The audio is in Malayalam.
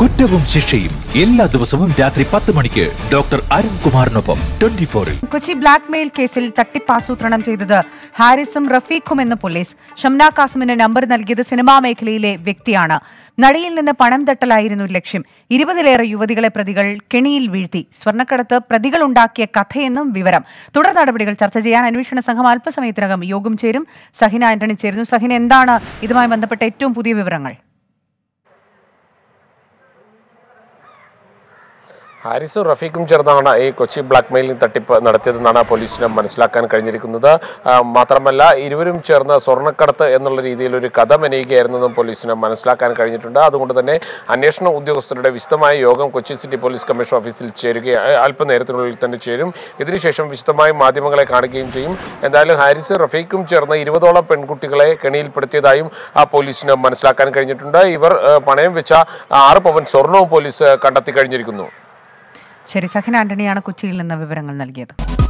കുറ്റവും ശിക്ഷയും എല്ലാ ദിവസവും രാത്രി പത്ത് മണിക്ക് ഡോക്ടർ അരുൺകുമാറിനൊപ്പം ട്വന്റി ഫോറിൽ കൊച്ചി ബ്ലാക്ക് മെയിൽ കേസിൽ തട്ടിപ്പാസൂത്രണം ചെയ്തത് ഹാരിസും റഫീഖും എന്ന് പോലീസ് ഷംന കാസിമിന് നമ്പർ നൽകിയത് സിനിമാ മേഖലയിലെ വ്യക്തിയാണ് നടിയിൽ നിന്ന് പണം തട്ടലായിരുന്നു ലക്ഷ്യം ഇരുപതിലേറെ യുവതികളെ പ്രതികൾ കെണിയിൽ വീഴ്ത്തി സ്വർണ്ണക്കടത്ത് പ്രതികൾ ഉണ്ടാക്കിയ കഥയെന്നും വിവരം തുടർ നടപടികൾ ചർച്ച ചെയ്യാൻ അന്വേഷണ സംഘം അല്പസമയത്തിനകം യോഗം ചേരും സഹിന ആന്റണി ചേരുന്നു സഹിന എന്താണ് ഇതുമായി ബന്ധപ്പെട്ട ഏറ്റവും പുതിയ വിവരങ്ങൾ ഹാരിസും റഫീഖും ചേർന്നാണ് ഈ കൊച്ചി ബ്ലാക്ക് മെയിലിംഗ് തട്ടിപ്പ് നടത്തിയതെന്നാണ് പോലീസിന് മനസ്സിലാക്കാൻ കഴിഞ്ഞിരിക്കുന്നത് ആ, മാത്രമല്ല ഇരുവരും ചേർന്ന് സ്വർണ്ണക്കടത്ത് എന്നുള്ള രീതിയിൽ ഒരു കഥ മെനയുകയായിരുന്നെന്നും പോലീസിന് മനസ്സിലാക്കാൻ കഴിഞ്ഞിട്ടുണ്ട് അതുകൊണ്ട് തന്നെ അന്വേഷണ ഉദ്യോഗസ്ഥരുടെ വിശദമായ യോഗം കൊച്ചി സിറ്റി പോലീസ് കമ്മീഷൻ ഓഫീസിൽ ചേരുകയാണ് അല്പനേരത്തിനുള്ളിൽ തന്നെ ചേരും ഇതിനുശേഷം വിശദമായി മാധ്യമങ്ങളെ കാണുകയും ചെയ്യും എന്തായാലും ഹാരിസ് റഫീഖും ചേർന്ന് ഇരുപതോളം പെൺകുട്ടികളെ കെണിയിൽപ്പെടുത്തിയതായും ആ പോലീസിന് മനസ്സിലാക്കാൻ കഴിഞ്ഞിട്ടുണ്ട് ഇവർ ആ, പണയം വെച്ച ആറ് പവൻ സ്വർണവും പോലീസ് കണ്ടെത്തി കഴിഞ്ഞിരിക്കുന്നു ശരി സഹിന ആന്റണിയാണ് കൊച്ചിയിൽ നിന്ന് വിവരങ്ങൾ നൽകിയത്